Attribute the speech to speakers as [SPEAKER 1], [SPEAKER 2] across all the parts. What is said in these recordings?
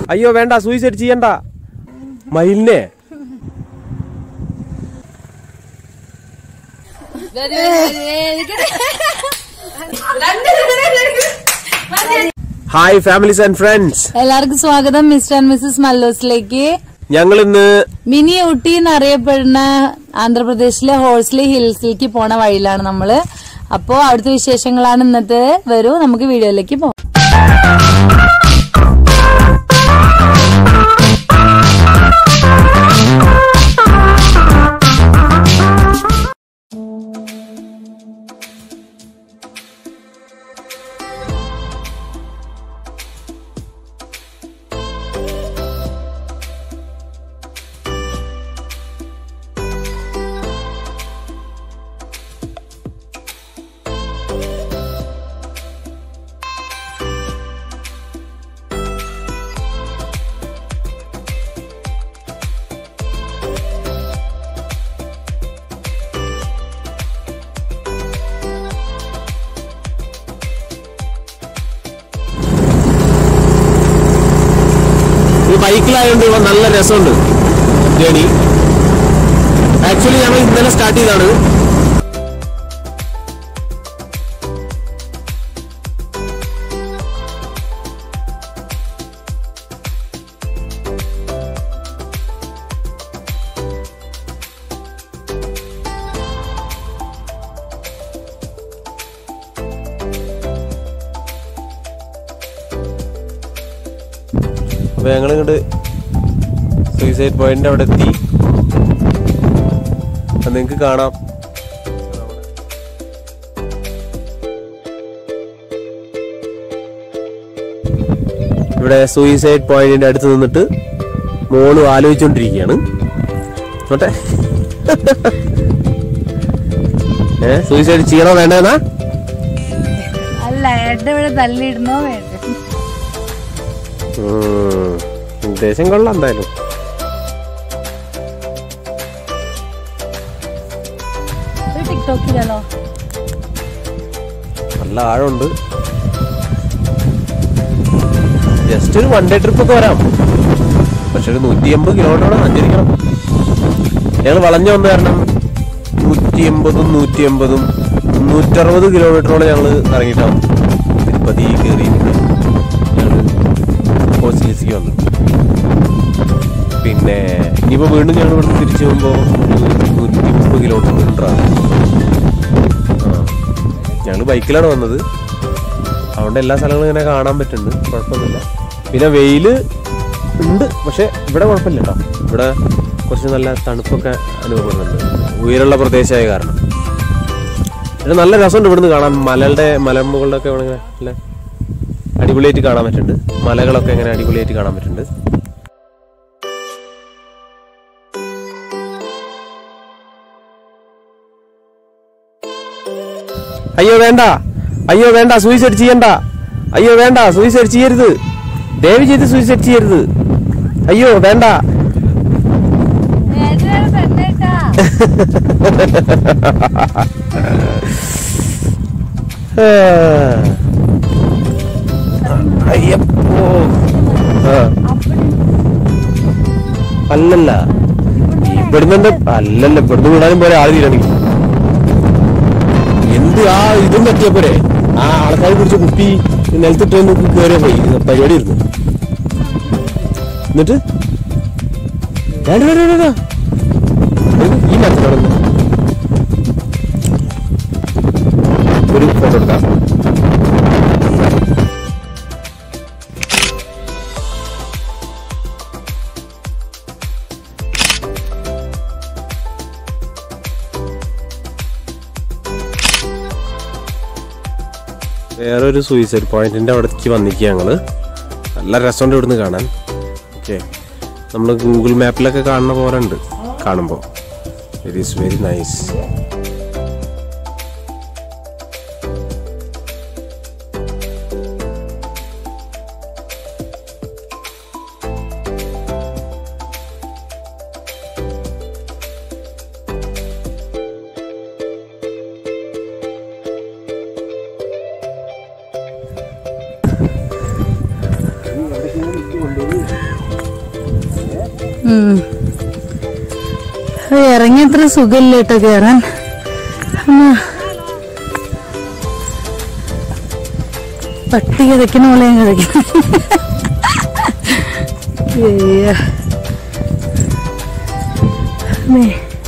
[SPEAKER 1] അയ്യോ വേണ്ട സൂയിസൈഡ് ചെയ്യണ്ട മയിലിനെ ഹായ് ഫാമിലീസ് ആൻഡ് ഫ്രണ്ട്സ്
[SPEAKER 2] എല്ലാവർക്കും സ്വാഗതം മിസ്റ്റർ ആൻഡ് മിസ്സസ് മല്ലോസിലേക്ക്
[SPEAKER 1] ഞങ്ങൾ ഇന്ന്
[SPEAKER 2] മിനി ഊട്ടി എന്നറിയപ്പെടുന്ന ആന്ധ്രാപ്രദേശിലെ ഹോഴ്സ്ലി ഹിൽസിലേക്ക് പോണ വഴിയിലാണ് നമ്മള് അപ്പോ അവിടുത്തെ വിശേഷങ്ങളാണ് ഇന്നത്തെ വരൂ നമുക്ക് വീഡിയോയിലേക്ക് പോകാം
[SPEAKER 1] ഈ ബൈക്കിലായതുകൊണ്ട് ഇവ നല്ല രസമുണ്ട് ജേണി ആക്ച്വലി ഞങ്ങൾ ഇന്നലെ സ്റ്റാർട്ട് ചെയ്താണ് അപ്പൊ ഞങ്ങൾ ഇങ്ങോട്ട് സൂയിസൈഡ് പോയിന്റ് അവിടെ എത്തി അത് നിങ്ങക്ക് കാണാം ഇവിടെ സൂയിസൈഡ് പോയിന്റിന്റെ അടുത്ത് നിന്നിട്ട് മോള് ആലോചിച്ചോണ്ടിരിക്കുകയാണ് നോട്ടെ ഏ സൂയിസൈഡ് ചെയ്യണോ വേണ്ടെന്നാ
[SPEAKER 2] അല്ല ഏട്ടൻ ഇവിടെ തള്ളിയിടണോ വേണ്ട
[SPEAKER 1] ഉം. ഉദ്ദേശം കൊള്ളാം എന്തായാലും
[SPEAKER 2] ഒരു ടിക്ടോക്കിലല്ലോ
[SPEAKER 1] നല്ല ആഴമുണ്ട് ജസ്റ്റ് ഒരു വൺ ഡേ ട്രിപ്പ് ഒക്കെ വരാം പക്ഷെ ഒരു നൂറ്റി എൺപത് കിലോമീറ്റർ സഞ്ചരിക്കണം ഞങ്ങൾ വളഞ്ഞു വന്ന കാരണം നൂറ്റി എൺപതും നൂറ്റി എൺപതും മുന്നൂറ്ററുപത് കിലോമീറ്ററോളം ഞങ്ങൾ ഇറങ്ങിയിട്ടാണ് തിരുപ്പതി കയറി ഞങ്ങൾ ഹോസ്റ്റലിലേക്ക് വന്നു പിന്നെ ഇനിയിപ്പോൾ വീണ്ടും ഞങ്ങൾ ഇവിടെ തിരിച്ചു പോകുമ്പോൾ നൂറ്റി മുപ്പത് കിലോമീറ്ററാണ് ഞങ്ങൾ ബൈക്കിലാണ് വന്നത് അതുകൊണ്ട് എല്ലാ സ്ഥലങ്ങളും ഇങ്ങനെ കാണാൻ പറ്റുന്നുണ്ട് കുഴപ്പമൊന്നുമില്ല പിന്നെ വെയില് ഉണ്ട് പക്ഷെ ഇവിടെ കുഴപ്പമില്ല കേട്ടോ ഇവിടെ കുറച്ച് നല്ല തണുപ്പൊക്കെ അനുഭവപ്പെടുന്നുണ്ട് ഉയരമുള്ള പ്രദേശമായ കാരണം പിന്നെ നല്ല രസമുണ്ട് ഇവിടുന്ന് കാണാൻ മലകളുടെ മലമുകളുടെ ഒക്കെ ഇവിടെ ഇങ്ങനെ നല്ല അടിപൊളിയായിട്ട് കാണാൻ പറ്റുന്നുണ്ട് മലകളൊക്കെ ഇങ്ങനെ അടിപൊളിയായിട്ട് കാണാൻ പറ്റുന്നുണ്ട് അയ്യോ വേണ്ട അയ്യോ വേണ്ട സൂയിസൈഡ് ചെയ്യണ്ട അയ്യോ വേണ്ട സൂയിസൈഡ് ചെയ്യരുത് ദയവ് ചെയ്ത് സൂയിസൈഡ് ചെയ്യരുത് അയ്യോ വേണ്ട അയ്യപ്പോ ആ. അല്ലല്ല ഇവിടുന്ന് എന്താ അല്ലല്ല ഇവിടുന്ന് വിടാനും പോലെ ആള് തീരണെങ്കിൽ എന്ത് ആ ഇതും പറ്റിയ പോരെ ആ ആൾക്കാർ പിടിച്ച കുപ്പി നിലത്തിട്ട് കയറിയ പോയി ഇത് പരിപാടി ഇരുന്നു എന്നിട്ട് വേണ്ട, വേണ്ട, വേണ്ട, വേണ്ട. ഇത് ഈ മരത്തിലാണ് ഒരു ഫോട്ടോ എടുക്കാം വേറൊരു സൂയിസൈഡ് പോയിന്റിന്റെ അവിടേക്ക് വന്നിരിക്കുക ഞങ്ങള് നല്ല രസമുണ്ട് ഇവിടുന്ന് കാണാൻ ഓക്കെ നമ്മൾ ഗൂഗിൾ മാപ്പിലൊക്കെ കാണുന്ന പോലെ ഉണ്ട് കാണുമ്പോൾ ഇറ്റ് ഈസ് വെരി നൈസ്
[SPEAKER 2] ഉം. അത് ഇറങ്ങിയത്ര സുഖമില്ല കേട്ടോ കേറാൻ അമ്മ. പട്ടി കിതയ്ക്കണ പോലെ ഞാൻ കിതയ്ക്കണം അയ്യ. അമ്മേ.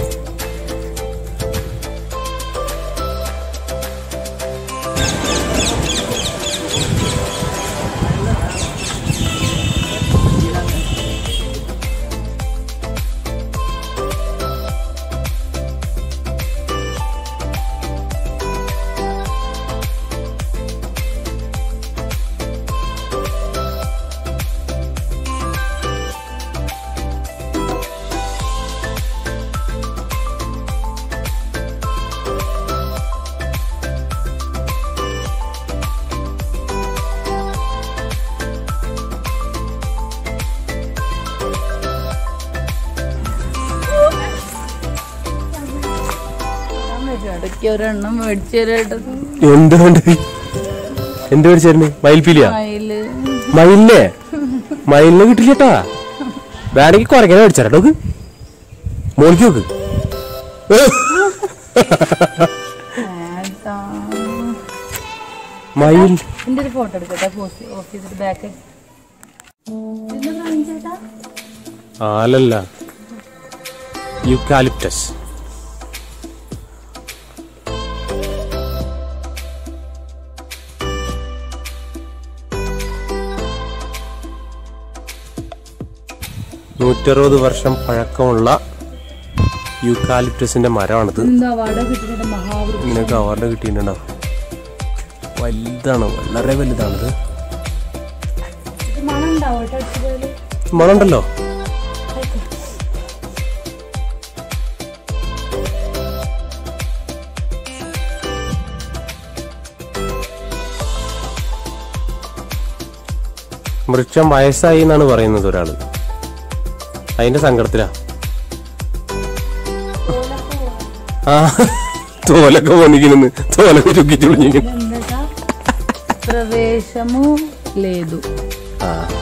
[SPEAKER 2] ഇടയ്ക്ക് ഒരെണ്ണം മേടിച്ചു തരേണ്ടത്
[SPEAKER 1] എന്ത് വേണ്ട എന്ത് മേടിച്ചായിരുന്നു മയിൽപ്പീലിയാ
[SPEAKER 2] മയില്
[SPEAKER 1] മയിലിനെ മയിലിനെ കിട്ടില്ലട്ടാ വേണമെങ്കിൽ കുറയ്ക്കാൻ മേടിച്ചാ നോക്ക് മോളിക്ക് നോക്ക്
[SPEAKER 2] വേണ്ടാ.
[SPEAKER 1] മയിൽ
[SPEAKER 2] എന്റെ ഒരു ഫോട്ടോ എടുക്കട്ടെ ഓഫീസിൽ ബാക്ക്
[SPEAKER 1] ആലല്ല യുക്കാലിപ്റ്റസ് നൂറ്ററുപത് വർഷം പഴക്കമുള്ള യൂക്കാലിപ്റ്റസിന്റെ മരമാണിത്
[SPEAKER 2] ഇന്ന് അവാർഡ് കിട്ടിയിട്ട് മഹാവൃക്ഷ
[SPEAKER 1] നിനക്ക് അവാർഡ് കിട്ടിയിട്ടുണ്ടോ വലുതാണ് വളരെ വലുതാണിത്
[SPEAKER 2] മണം ഉണ്ടാവും കേട്ടോ അടിച്ചുപോയാല്.
[SPEAKER 1] മണമുണ്ടല്ലോ വൃക്ഷം വയസ്സായി എന്നാണ് പറയുന്നത് ഒരാള് അതിന്റെ സങ്കടത്തിലാ ആ തോലൊക്കെ പൊന്നിക്കുന്നു തോലൊക്കെ ചുക്കി ചുളിഞ്ഞിരിക്കുന്നു
[SPEAKER 2] ഇതെന്താ? പ്രവേശമു ലേതു
[SPEAKER 1] ആ